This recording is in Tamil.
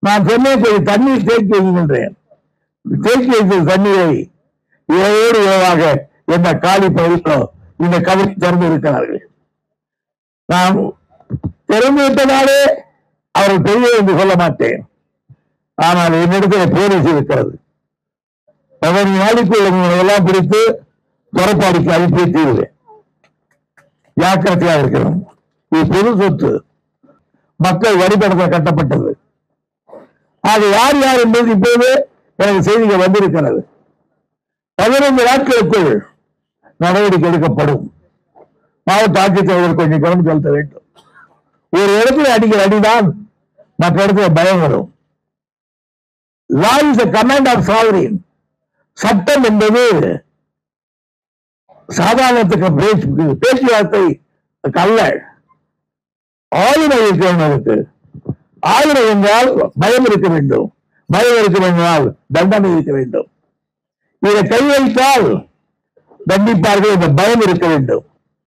நான் சொன்னேன் கொஞ்சம் தண்ணீர் தேக்கி வைக்கின்றேன் தேக்கி வைத்த தண்ணீரை ஏழோடு இரவாக எந்த காலி பகுதியிலோ இந்த கதவை திறந்து இருக்கிறார்கள் நான் திறந்து விட்டதாலே அவர்கள் பெரிய என்று சொல்ல மாட்டேன் ஆனால் என்னிடத்தில் போலீஸ் இருக்கிறது பதினஞ்சு நாளைக்குள்ள உங்களை எல்லாம் பிடித்து புறப்பாடிக்கு அனுப்பி தீருவேன் ஜாக்கிரதையா இருக்கணும் இது பொது சொத்து மக்கள் வரிபடத்தை கட்டப்பட்டது அது யார் யார் என்பது இப்போது எனக்கு செய்திகள் வந்திருக்கிறது பதினைந்து நாட்களுக்குள் நடவடிக்கை எடுக்கப்படும் மாவட்ட ஆட்சித்தலைவர் கொஞ்சம் கவனம் செலுத்த வேண்டும் ஒரு இடத்துல அடிக்கிற அடிதான் மற்ற இடத்துல பயம் வரும் law is command of sovereign சட்டம் என்பது சாதாரணத்துக்கு பேச்சு பேச்சுவார்த்தை அல்ல ஆளுநர் இருக்க வேண்டும் அதுக்கு ஆளுநர் என்றால் பயம் இருக்க வேண்டும் பயம் இருக்க வேண்டுமானால் தண்டனை இருக்க வேண்டும் இதை கை வைத்தால் தண்டிப்பார்கள் என்ற பயம் இருக்க வேண்டும்